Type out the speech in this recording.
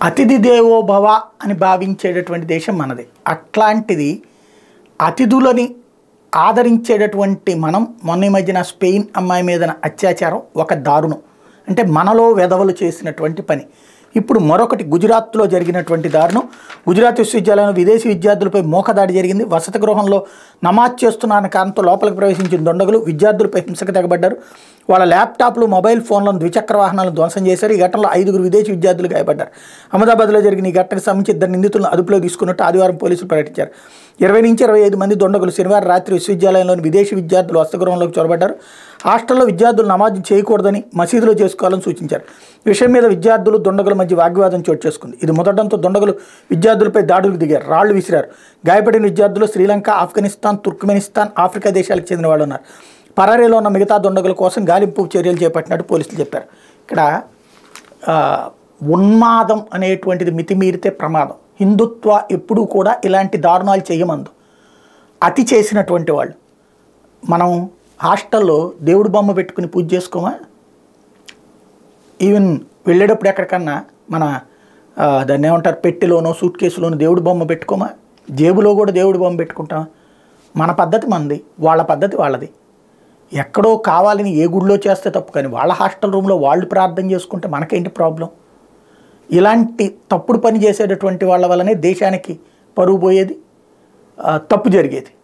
అతిథి దేవో భవ అని భావించేటటువంటి దేశం మనది అట్లాంటిది అతిథులని ఆదరించేటటువంటి మనం మొన్న ఈ మధ్యన స్పెయిన్ అమ్మాయి మీద అత్యాచారం ఒక దారుణం అంటే మనలో వెధవలు చేసినటువంటి పని ఇప్పుడు మరొకటి గుజరాత్లో జరిగినటువంటి దారుణం గుజరాత్ విశ్వవిద్యాలయంలో విదేశీ విద్యార్థులపై మోకదాడి జరిగింది వసతి గృహంలో నమాజ్ చేస్తున్నారన్న కారణంతో లోపలికి ప్రవేశించిన దొండగులు విద్యార్థులపై హింసకు తెగబడ్డారు వాళ్ళ ల్యాప్టాప్లు మొబైల్ ఫోన్లను ద్విచక్ర వాహనాలను ధ్వంసం చేశారు ఈ ఘటనలో ఐదుగురు విదేశీ విద్యార్థులు గాయపడ్డారు అహ్మదాబాద్లో జరిగిన ఈ ఘటనకు సంబంధించి ఇద్దరు నిందితులను అదుపులో తీసుకున్నట్టు ఆదివారం పోలీసులు ప్రకటించారు ఇరవై నుంచి ఇరవై ఐదు మంది దొండగులు శనివారం రాత్రి విశ్వవిద్యాలయంలోని విదేశీ విద్యార్థులు వసతిగృహంలోకి చొరబడ్డారు హాస్టల్లో విద్యార్థులు నమాజ్ చేయకూడదని మసీదులో చేసుకోవాలని సూచించారు ఈ విషయం మీద విద్యార్థులు దొండగుల మధ్య వాగ్వాదం చోటు చేసుకుంది ఇది మొదటంతో దొండగులు విద్యార్థులపై దాడులకు దిగారు రాళ్లు విసిరారు గాయపడిన విద్యార్థులు శ్రీలంక ఆఫ్ఘనిస్తాన్ తుర్క్మెనిస్తాన్ ఆఫ్రికా దేశాలకు చెందిన వాళ్ళు ఉన్నారు పరారీలో ఉన్న మిగతా దొండగుల కోసం గాలింపు చర్యలు చేపట్టినట్టు పోలీసులు చెప్పారు ఇక్కడ ఆ, ఉన్మాదం అనేటువంటిది మితిమీరితే ప్రమాదం హిందుత్వ ఎప్పుడూ కూడా ఇలాంటి దారుణాలు చేయమందు అతి చేసినటువంటి వాళ్ళు మనం హాస్టల్లో దేవుడి బొమ్మ పెట్టుకుని పూజ చేసుకోమా ఈవెన్ వెళ్ళేటప్పుడు ఎక్కడికన్నా మన ఆ, దాన్ని ఏమంటారు పెట్టెలోనో సూట్ కేసులోనో దేవుడి బొమ్మ పెట్టుకోమా జేబులో కూడా దేవుడి బొమ్మ పెట్టుకుంటాం మన పద్ధతి మనది వాళ్ళ పద్ధతి వాళ్ళది ఎక్కడో కావాలని ఏ గుడిలో చేస్తే తప్పు కానీ వాళ్ళ హాస్టల్ రూమ్లో వాళ్ళు ప్రార్థన చేసుకుంటే మనకేంటి ప్రాబ్లం ఇలాంటి తప్పుడు పని చేసేటటువంటి వాళ్ళ వల్లనే దేశానికి పరువు పోయేది ఆ, తప్పు జరిగేది